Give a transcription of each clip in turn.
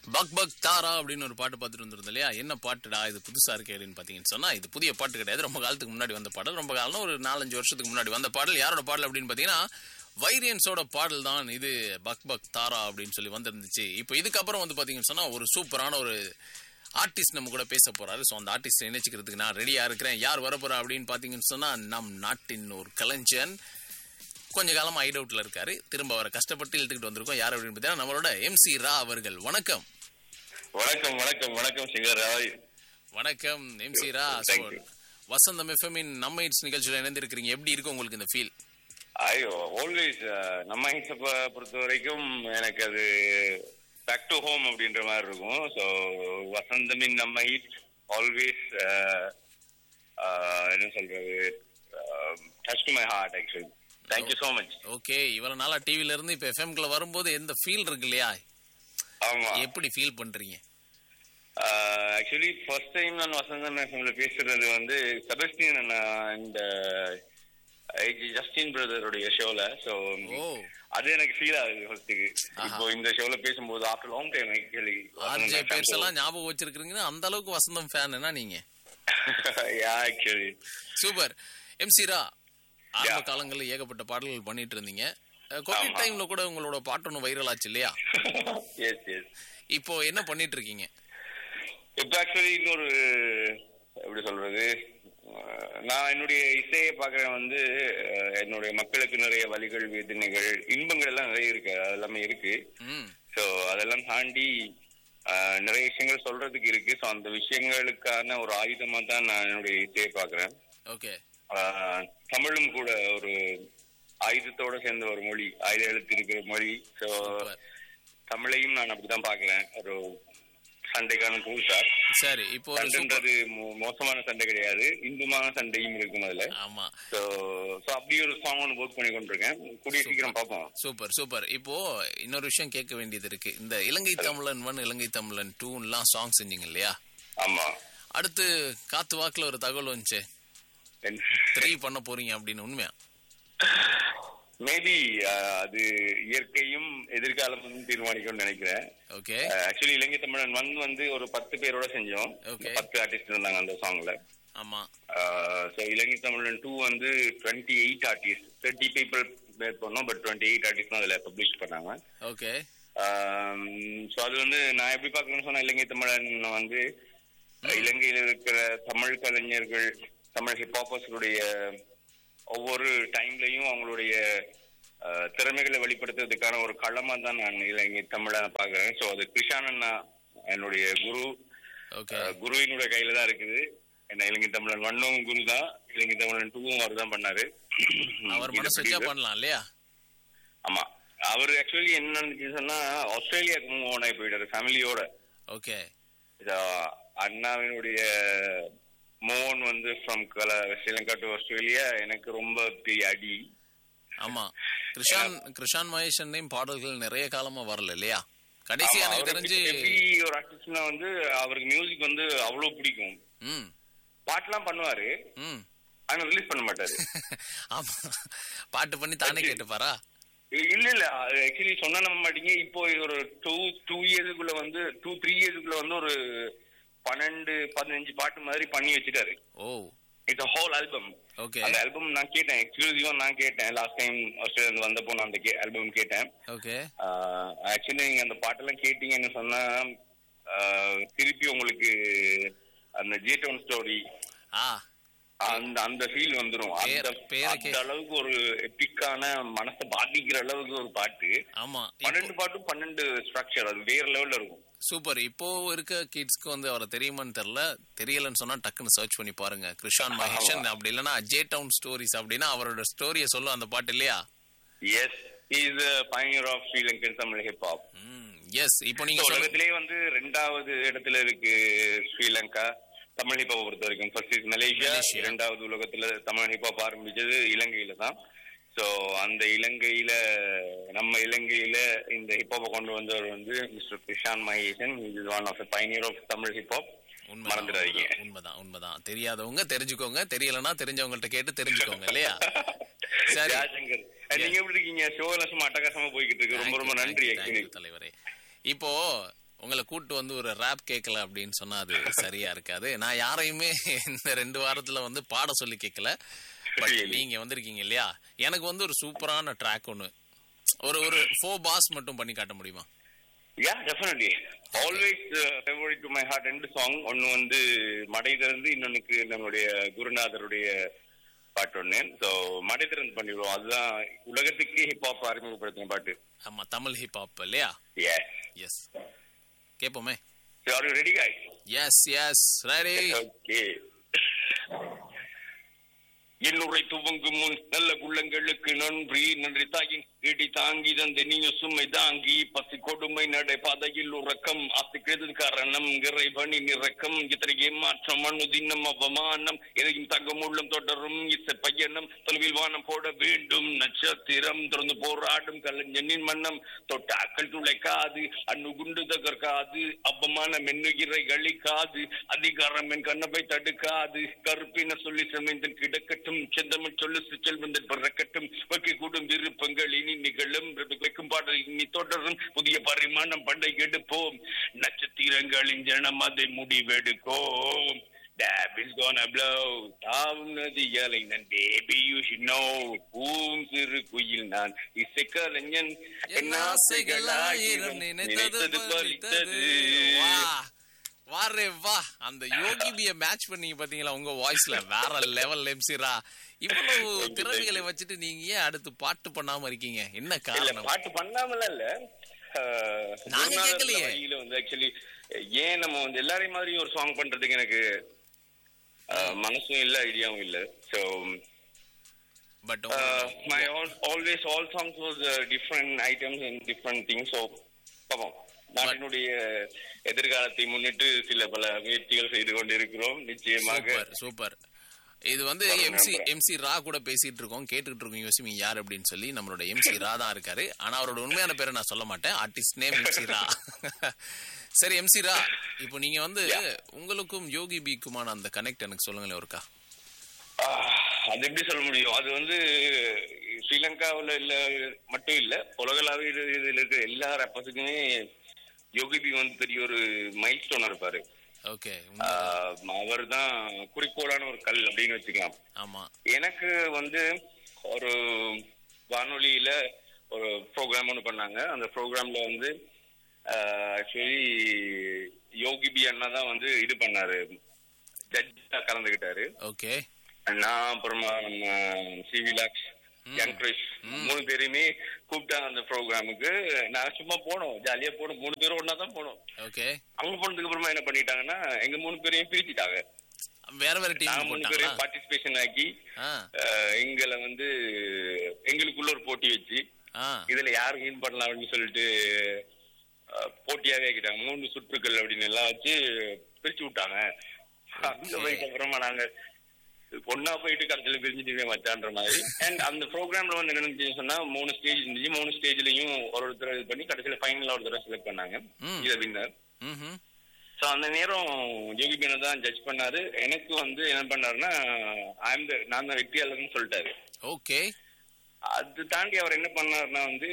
Buck buck தாரா அப்படின்னு ஒரு பாட்டு பார்த்துட்டு வந்திருந்தோம் இல்லையா என்ன பாட்டுடா இது புதுசா இருக்கு அப்படின்னு பாத்தீங்கன்னு சொன்னா இது புதிய பாட்டு கிடையாது ரொம்ப காலத்துக்கு முன்னாடி வந்த பாடல் ரொம்ப காலம் ஒரு நாலஞ்சு வருஷத்துக்கு முன்னாடி வந்த பாடல் யாரோட பாடல் அப்படின்னு பாத்தீங்கன்னா வைரியன்ஸோட பாடல் தான் இது பக் பக் தாரா அப்படின்னு சொல்லி வந்திருந்துச்சு இப்போ இதுக்கப்புறம் வந்து பாத்தீங்கன்னு சொன்னா ஒரு சூப்பரான ஒரு ஆர்டிஸ்ட் நம்ம கூட பேச போறாரு ஸோ அந்த ஆர்டிஸ்ட் இணைச்சிக்கிறதுக்கு நான் ரெடியா இருக்கிறேன் யார் வரப்போறா அப்படின்னு பாத்தீங்கன்னு சொன்னா நம் நாட்டின் ஒரு கலைஞன் கொஞ்ச காலமா ஐட் அவுட்ல இருக்காரு திரும்ப அவரை கஷ்டப்பட்டு இழுத்துக்கிட்டு வந்திருக்கோம் யார் அப்படின்னு பார்த்தீங்கன்னா நம்மளோட எம்சி ரா அவர்கள் வணக்கம் வணக்கம் வணக்கம் வணக்கம் சிங்கர் ராய் வணக்கம் MC Raa Thank So, you. Vasantham எஃப்எம்மின் நம்ம இட்ஸ் நிகழ்ச்சியில இணைந்திருக்கிறீங்க எப்படி இருக்கு உங்களுக்கு இந்த ஃபீல் ஐயோ ஆல்வேஸ் நம்ம ஹிட்ஸை பொறுத்த வரைக்கும் எனக்கு அது பேக் டு ஹோம் அப்படின்ற மாதிரி இருக்கும் ஸோ வசந்தமின் நம்ம ஹிட் ஆல்வேஸ் என்ன சொல்றது touch to my heart actually thank you so much okay இவ்வளவு நாளா டிவில இருந்து இப்ப எஃப்எம்குள்ள வரும்போது எந்த ஃபீல் இருக்கு இல்லையா ஆமா எப்படி ஃபீல் பண்றீங்க ஆக்சுவலி ஃபர்ஸ்ட் டைம் நான் வசந்தம் எஃப்எம்ல பேசுறது வந்து செபஸ்டியன் அண்ணா இந்த ஜஸ்டின் பிரதருடைய ஷோல ஸோ ஓ அது எனக்கு ஃபீல் ஆகுது ஃபர்ஸ்ட்டுக்கு ஆஹா. இப்போ இந்த ஷோல பேசும்போது after long time actually RJ பேர்ஸ் எல்லாம் ஞாபகம் வச்சிருக்கீங்கன்னா அந்த அளவுக்கு வசந்தம் ஃபேன் நீங்க yeah actually super MC Raa ஆரம்ப Yeah. காலங்களில் ஏகப்பட்ட பாடல்கள் பண்ணிட்டு இருந்தீங்க கோவிட் ஆமா. டைம்ல கூட உங்களோட பாட்டு ஒன்று வைரல் ஆச்சு இல்லையா எஸ் எஸ் இப்போ என்ன பண்ணிட்டு இருக்கீங்க இப்போ ஆக்சுவலி இன்னொரு எப்படி சொல்றது அஹ், நான் என்னுடைய இசையை பார்க்கறேன் வந்து அஹ், என்னுடைய மக்களுக்கு நிறைய வழிகள் வேதனைகள் இன்பங்கள் எல்லாம் நிறைய இருக்கு அது எல்லாமே இருக்கு ம் ஸோ அதெல்லாம் தாண்டி அஹ், நிறைய விஷயங்கள் சொல்றதுக்கு இருக்கு ஸோ அந்த விஷயங்களுக்கான ஒரு ஆயுதமா தான் நான் என்னுடைய இசையை பார்க்கறேன் ஓகே ஆஹ் தமிழும் கூட ஒரு ஆயுதத்தோட சேர்ந்த ஒரு மொழி ஆயுத எழுத்து இருக்கிற மொழி ஸோ Super. தமிழையும் நான் அப்படிதான் பாக்குறேன் ஒரு சண்டைக்கான புதுசா சரி இப்போ ஒரு சூப்பர் சண்டைன்றது மோ- மோசமான சண்டை கிடையாது இன்பமான சண்டையும் இருக்கும் அதுல ஆமா ஸோ ஸோ அப்படி ஒரு சாங் ஒன்று ஒர்க் பண்ணி கொண்டிருக்கேன் கூடிய சீக்கிரம் பார்ப்போம் சூப்பர் சூப்பர் இப்போ இன்னொரு விஷயம் கேட்க வேண்டியது இருக்கு இந்த இலங்கை தமிழன் ஒன் இலங்கை தமிழன் டூன்லாம் சாங் செஞ்சீங்க இல்லையா ஆமா அடுத்து காத்து வாக்குல ஒரு தகவல் வந்துச்சு த்ரீ பண்ண போறீங்க அப்படின்னு உண்மையா மேபி அது இயற்கையும் எதிர்காலமும் தீர்மானிக்கும்னு நினைக்கிறேன் ஓகே ஆக்சுவலி இலங்கை தமிழன் ஒன் வந்து ஒரு பத்து பேரோட செஞ்சோம் Okay. பத்து ஆர்டிஸ்ட் இருந்தாங்க அந்த சாங்ல ஆமா ஸோ இலங்கை தமிழன் டூ வந்து twenty eight artist thirty people பேர் பண்ணோம் பட் டுவெண்ட்டி எயிட் ஆர்டிஸ்ட் தான் அதில் பப்ளிஷ் பண்ணாங்க ஓகே ஸோ அது வந்து நான் எப்படி பார்க்கணும்னு சொன்னா இலங்கை தமிழன் வந்து இலங்கையில் இருக்கிற தமிழ் கலைஞர்கள் தமிழ் ஹிப்ஹாப்பர்ஸுடைய ஒவ்வொரு டைம்லயும் அவங்களுடைய அஹ், திறமைகளை வெளிப்படுத்துறதுக்கான ஒரு களமா தான் நான் இலங்கை தமிழை பார்க்கறேன் ஸோ அது கிருஷான் அண்ணா என்னுடைய குரு ஓகே அஹ், குருவினுடைய கையில தான் இருக்குது என்ன இலங்கை தமிழன் ஒன்னும் குரு தான் இலங்கை தமிழன் டூவும் அவர் தான் பண்ணாரு அவர் இது மனசு வச்சா புரியுது. பண்ணலாம் இல்லையா ஆமா அவர் ஆக்சுவலி என்ன நடந்துச்சு சொன்னா ஆஸ்திரேலியாவுக்கு மூவ் ஆன் ஆகி போயிட்டாரு ஃபேமிலியோட ஓகே இதா, அண்ணாவினுடைய மோன் வந்து ஃப்ரம் ஸ்ரீலங்கா டு ஆஸ்திரேலியா எனக்கு ரொம்ப பெரிய அடி ஆமா கிருஷான் கிருஷான் மகேஷன்னையும் பாடல்கள் நிறைய காலமா வரல இல்லையா கடைசி ஆமா, எனக்கு அவருக்கு தெரிஞ்சு எப்படி ஒரு ஆர்டிஸ்ட்னா வந்து அவருக்கு மியூசிக் வந்து அவ்வளவு பிடிக்கும் ம் பாட்டுலாம் பண்ணுவாரு ம் ஆனா ரிலீஸ் பண்ண மாட்டாரு ஆமா பாட்டு பண்ணி தானே கேட்டுப்பாரா இல்ல இல்ல ஆக்சுவலி சொன்னா நம்ப மாட்டீங்க இப்போ ஒரு டூ டூ இயர்ஸுக்குள்ள வந்து டூ த்ரீ இயர்ஸுக்குள்ள வந்து ஒரு பன்னெண்டு பதினஞ்சு பாட்டு மாதிரி பண்ணி வச்சுட்டாரு oh it's whole album okay அந்த ஆல்பம் நான் கேட்டேன் எக்ஸ்க்ளூசிவா நான் கேட்டேன் லாஸ்ட் டைம் ஆஸ்திரேலியா இருந்து வந்தப்போ நான் அந்த ஆல்பம் கேட்டேன் ஓகே ஆக்சுவலி நீங்க அந்த பாட்டெல்லாம் கேட்டீங்கன்னு சொன்னா ஆஹ், திருப்பி உங்களுக்கு அந்த ஜே டவுன் ஸ்டோரி ஆ அந்த அந்த ஃபீல் வந்துரும் அந்த பேர்- பேரை அந்த கே- அளவுக்கு ஒரு எப்பிக்கான மனசை பாதிக்கிற அளவுக்கு ஒரு பாட்டு ஆமா இப்போ- பன்னெண்டு பாட்டும் பன்னெண்டு ஸ்ட்ரக்சர் அது வேற லெவல்ல இருக்கும் சூப்பர் இப்போ இருக்க கிட்ஸ்க்கு வந்து அவரை தெரியுமான்னு தெரியல தெரியலன்னு சொன்னா டக்குன்னு சர்ச் பண்ணி பாருங்க கிருஷான் மகேஷன் அப்படி இல்லைன்னா அஜய் டவுன் ஸ்டோரிஸ் அப்படின்னா அவரோட ஸ்டோரியை சொல்லும் அந்த பாட்டு இல்லையா yes is pioneer of Sri Lankan Tamil hip hop yes இப்போ நீங்க சொல்லுங்க உலகத்திலே வந்து ரெண்டாவது இடத்துல இருக்கு ஸ்ரீலங்கா தமிழ் ஹிப்ஹாப் பொறுத்த வரைக்கும் ஃபர்ஸ்ட் இஸ் மலேசியா மலேசியா. இரண்டாவது உலகத்துல தமிழ் ஹிப்ஹாப் ஆரம்பிச்சது இலங்கையில தான் சோ அந்த இலங்கையில நம்ம இலங்கையில இந்த ஹிப்ஹாப்பை கொண்டு வந்தவர் வந்து mister Krishan Mahesan is one of pioneer of Tamil hip hop உண்மைதான், மறந்துடாதீங்க உண்மைதான், உண்மைதான் உண்மைதான் தெரியாதவங்க தெரிஞ்சுக்கோங்க தெரியலன்னா தெரிஞ்சவங்கள்ட்ட கேட்டு தெரிஞ்சுக்கோங்க இல்லையா சரி ஜாசங்கர் நீங்க எப்படி இருக்கீங்க ஷோ எல்லாம் சும்மா அட்டகாசமா போய்கிட்டு இருக்கு ரொம்ப ரொம்ப Thank you, நன்றி thank you, actually thank you, தலைவரே இப்போ உங்களை கூட்டு வந்து ஒரு ரேப் கேட்கல அப்படின்னு சொன்னா அது சரியா இருக்காது நான் யாரையுமே இந்த ரெண்டு வாரத்துல வந்து பாட சொல்லி கேட்கல பட் Really? நீங்க வந்திருக்கீங்க இல்லையா எனக்கு வந்து ஒரு சூப்பரான ட்ராக் ஒன்று ஒரு ஒரு ஃபோர் பாஸ் மட்டும் பண்ணி காட்ட முடியுமா yeah definitely always favourite to my heart ரெண்டு சாங் ஒன்னு வந்து மடை திறந்து இன்னொன்னுக்கு நம்மளுடைய குருநாதருடைய பாட்டு ஒண்ணு ஸோ மடை திறந்து பண்ணிடுவோம் அதுதான் உலகத்துக்கு ஹிப்ஹாப் அறிமுகப்படுத்தின பாட்டு ஆமா தமிழ் ஹிப்ஹாப் இல்லையா எஸ் எஸ் கேட்போமே are you ready guys yes yes ready okay என்னுரை துவங்கும் முன் நல்ல குள்ளங்களுக்கு நன்றி நன்றி தாயின் இடி தாங்கி தந்த நீங்க சுமை தாங்கி பசி கொடுமை நடை பாதையில் உறக்கம் ஆசைக்கிறது காரணம் இறைவனி நிறக்கம் இத்தனை ஏமாற்றம் மண்ணு தின்னம் அவமானம் எதையும் தங்கம் உள்ளம் தொடரும் இசை பயணம் தொலைவில் வானம் போட வேண்டும் நட்சத்திரம் தொடர்ந்து போராடும் கலைஞனின் மன்னம் தொட்டாக்கள் துளைக்காது அண்ணு குண்டு தகர்க்காது அவமானம் என்னுகிறை கழிக்காது அதிகாரம் என் கண்ணவை தடுக்காது கருப்பின சொல்லி சமைந்தன் கிடக்கட்டும் செந்தமிழ் சொல்லு செல்வந்தன் பிறக்கட்டும் வைக்க கூடும் விருப்பங்கள் இனி நிகழும் வைக்கும் பாடல் இனி தொடரும் புதிய பரிமாணம் பண்டை எடுப்போம் நட்சத்திரங்களின் ஜனம் அதை முடிவெடுக்கும் Dab is gonna blow. தாவும் நதியலை நான் baby you should know. Boom சிறு குயில் நான் இசைக்கலைஞன் என் ஆசைகள் ஆயிரம் நினைத்தது பலித்தது வா வாரே வா அந்த யோகி பிய மேட்ச் பண்ணீங்க பாத்தீங்களா உங்க வாய்ஸ்ல வேற லெவல் எம்சிரா இவ்வளவு திறமைகளை வச்சுட்டு நீங்க ஏன் அடுத்து பாட்டு பண்ணாம இருக்கீங்க என்ன இல்ல காரணம் பாட்டு பண்ணாமல இல்ல ஆஹ், நாங்க குருநாதர் கேட்கலையே. வழியில வந்து ஆக்சுவலி ஏன் நம்ம வந்து எல்லாரையும் மாதிரி ஒரு சாங் பண்றதுக்கு எனக்கு ஆஹ், மனசும் இல்ல ஐடியாவும் இல்ல so but my always all songs was different items and different things so பாப்போம் நாட்டினுடைய எதிர்காலத்தை முன்னிட்டு சில பல முயற்சிகள் செய்து கொண்டிருக்கிறோம் நிச்சயமாக சூப்பர் சூப்பர் இது வந்து ஒரு எம்சி நம்புறேன். எம்சி ரா கூட பேசிட்டு இருக்கோம் கேட்டுக்கிட்டு இருக்கோம் யோசிமி யார் அப்படின்னு சொல்லி நம்மளோட எம்சி ரா தான் இருக்காரு ஆனா அவரோட உண்மையான பேரை நான் சொல்ல மாட்டேன் ஆர்டிஸ்ட் நேம் எம்சி ரா சரி எம்சி ரா இப்போ நீங்க வந்து உங்களுக்கும் யோகி பிக்குமான அந்த கனெக்ட் எனக்கு சொல்லுங்களேன் ஒருக்கா ஆஹ், அது எப்படி சொல்ல முடியும் அது வந்து ஸ்ரீலங்காவுல இல்ல மட்டும் இல்ல உலகளாவிய இதுல இருக்கிற எல்லா ரப்பர்ஸுக்குமே யோகி பி வந்து பெரிய ஒரு மைல் ஸ்டோனா இருப்பாரு ஓகே அவர் தான் குறிக்கோளான ஒரு கல் அப்படின்னு வச்சுக்கலாம் ஆமா எனக்கு வந்து ஒரு வானொலியில ஒரு ப்ரோக்ராம் ஒன்று பண்ணாங்க அந்த ப்ரோக்ராம்ல வந்து ஆக்சுவலி யோகி பி அண்ணா தான் வந்து இது பண்ணாரு ஜட்ஜா கலந்துக்கிட்டாரு ஓகே நான் அப்புறமா நம்ம சி விலாக்ஸ் யங் கிரிஷ் மூணு பேரையுமே கூப்பிட்டாங்க அந்த ப்ரோக்ராமுக்கு நான் சும்மா போனோம் ஜாலியா போனோம் மூணு பேரும் ஒன்னா தான் போனோம் ஓகே அங்க போனதுக்கு அப்புறமா என்ன பண்ணிட்டாங்கன்னா எங்க மூணு பேரையும் பிரிச்சுட்டாங்க வேற வேற நாங்க டீம் மூணு போட்டாங்களா பேரையும் பார்ட்டிசிபேஷன் ஆக்கி ஆ அஹ், எங்களை வந்து எங்களுக்குள்ள ஒரு போட்டி வச்சு ஆ இதுல யார் வின் பண்ணலாம் அப்படின்னு சொல்லிட்டு அஹ், போட்டியாவே ஆக்கிட்டாங்க மூணு சுற்றுக்கள் அப்படின்னு எல்லாம் வச்சு பிரிச்சு விட்டாங்க அங்க போயிட்டு அப்புறமா நாங்க ஒன்னா போயிட்டு கடைசியில பிரிஞ்சுட்டு மச்சான்ற மாதிரி அண்ட் அந்த ப்ரோக்ராம்ல வந்து என்ன இருந்துச்சுன்னு சொன்னா மூணு ஸ்டேஜ் இருந்துச்சு மூணு ஸ்டேஜ்லயும் ஒரு ஒருத்தர் இது பண்ணி கடைசியில ஃபைனல் ஒரு தடவை செலக்ட் பண்ணாங்க ம். இத வின்னர் ம் சோ அந்த நேரம் யோகி பீனா தான் ஜட்ஜ் பண்ணாரு எனக்கு வந்து என்ன பண்ணாருன்னா ஐம் நான் தான் வெற்றியாளர்னு சொல்லிட்டாரு ஓகே அது தாண்டி அவர் என்ன பண்ணாருன்னா வந்து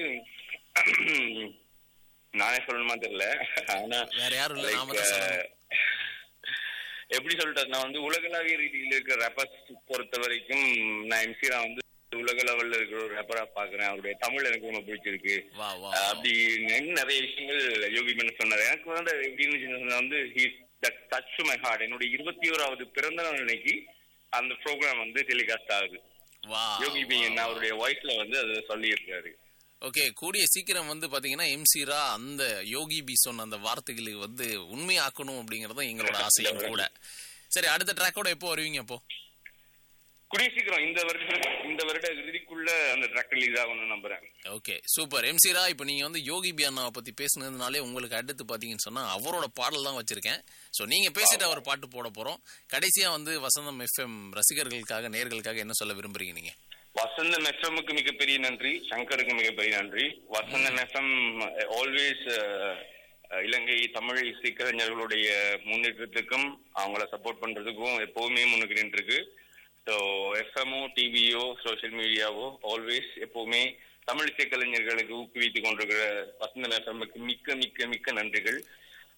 நானே சொல்லணுமா தெரியல ஆனா வேற யாரும் இல்ல, like, நாம தான் சொல்லணும். அஹ், எப்படி சொல்லிட்டாரு நான் வந்து உலகளாவிய ரீதியில் இருக்கிற ரேப்பர்ஸ் பொறுத்த வரைக்கும் நான் எம்சிரா வந்து உலக லெவல்ல இருக்கிற ஒரு ரேப்பரா பாக்குறேன் அவருடைய தமிழ் எனக்கு ரொம்ப பிடிச்சிருக்கு வா வா அஹ், அப்படி நிறைய விஷயங்கள் யோகி மேன் சொன்னாரு எனக்கு வந்து எப்படின்னு சொன்னா வந்து டச் மை ஹார்ட் என்னுடைய இருபத்தி ஓராவது பிறந்த நாள் அன்னைக்கு அந்த ப்ரோக்ராம் வந்து டெலிகாஸ்ட் ஆகுது வா யோகி பி என்ன அவருடைய வாய்ஸ்ல வந்து அதை சொல்லி இருக்காரு ஓகே கூடிய சீக்கிரம் வந்து பாத்தீங்கன்னா எம்சிரா அந்த யோகி பி சொன்ன அந்த வார்த்தைகளுக்கு வந்து உண்மையாக்கணும் அப்படிங்கறது எங்களோட ஆசையும் கூட சரி அடுத்த ட்ராக்கோட எப்போ வருவீங்க அப்போ கூடிய சீக்கிரம் இந்த வருடம் இந்த வருட இறுதிக்குள்ள அந்த ட்ராக் ரிலீஸ் ஆகணும்னு நம்புறேன் ஓகே சூப்பர் எம்சிரா இப்போ நீங்க வந்து யோகி பி அண்ணாவை பத்தி பேசுனதுனாலே உங்களுக்கு அடுத்து பாத்தீங்கன்னு சொன்னா அவரோட பாடல் தான் வச்சிருக்கேன் ஸோ நீங்க பேசிட்டு அவர் பாட்டு போட போறோம் கடைசியா வந்து வசந்தம் எஃப்எம் ரசிகர்களுக்காக நேர்களுக்காக என்ன சொல்ல விரும்புறீங்க நீங்க வசந்தம் எஃப்எம்முக்கு மிகப்பெரிய நன்றி சங்கருக்கு மிகப்பெரிய நன்றி வசந்தம் எஃப்எம் ஆல்வேஸ் இலங்கை தமிழ் இசைக்கலைஞர்களுடைய முன்னேற்றத்துக்கும் அவங்கள சப்போர்ட் பண்றதுக்கும் எப்பவுமே முன்னுக்கு நின்றுருக்கு ஸோ எஃப்எம்ஓ டிவியோ சோஷியல் மீடியாவோ ஆல்வேஸ் எப்பவுமே தமிழ் இசைக்கலைஞர்களுக்கு ஊக்குவித்துக் கொண்டிருக்கிற வசந்தம் எஃப்எம்முக்கு மிக்க மிக்க மிக்க நன்றிகள்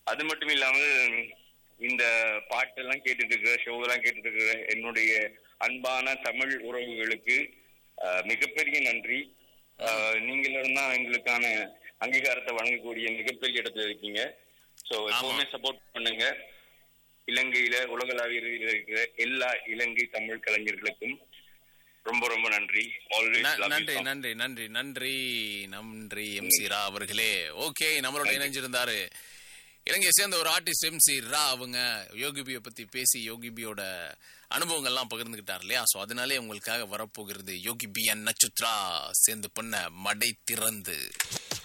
அது மட்டும் இல்லாமல் இந்த பாட்டெல்லாம் கேட்டுட்டு இருக்கிற ஷோ எல்லாம் கேட்டுட்டு இருக்கிற என்னுடைய அன்பான தமிழ் உறவுகளுக்கு அஹ், மிகப்பெரிய நன்றி அஹ், நீங்களும் தான் எங்களுக்கான அங்கீகாரத்தை வழங்கக்கூடிய மிகப்பெரிய இடத்துல இருக்கீங்க சோ எப்பவுமே சப்போர்ட் பண்ணுங்க இலங்கையில உலகளாவிய ரீதியில இருக்கிற எல்லா இலங்கை தமிழ் கலைஞர்களுக்கும் ரொம்ப ரொம்ப நன்றி ஆல்வேஸ் ந- நன்றி நன்றி நன்றி நன்றி நன்றி எம் சி ரா அவர்களே ஓகே நம்மளோட இணைஞ்சிருந்தாரு இலங்கையை சேர்ந்த ஒரு ஆர்டிஸ்ட் எம் சி ரா அவங்க யோகிபியை பத்தி பேசி யோகிபியோட அனுபவங்கள்லாம் பகிர்ந்துகிட்டார் இல்லையா சோ அதனாலே உங்களுக்காக வரப்போகிறது யோகி பி அண்ட் நட்சத்ரா சேர்ந்து பண்ண மடை திறந்து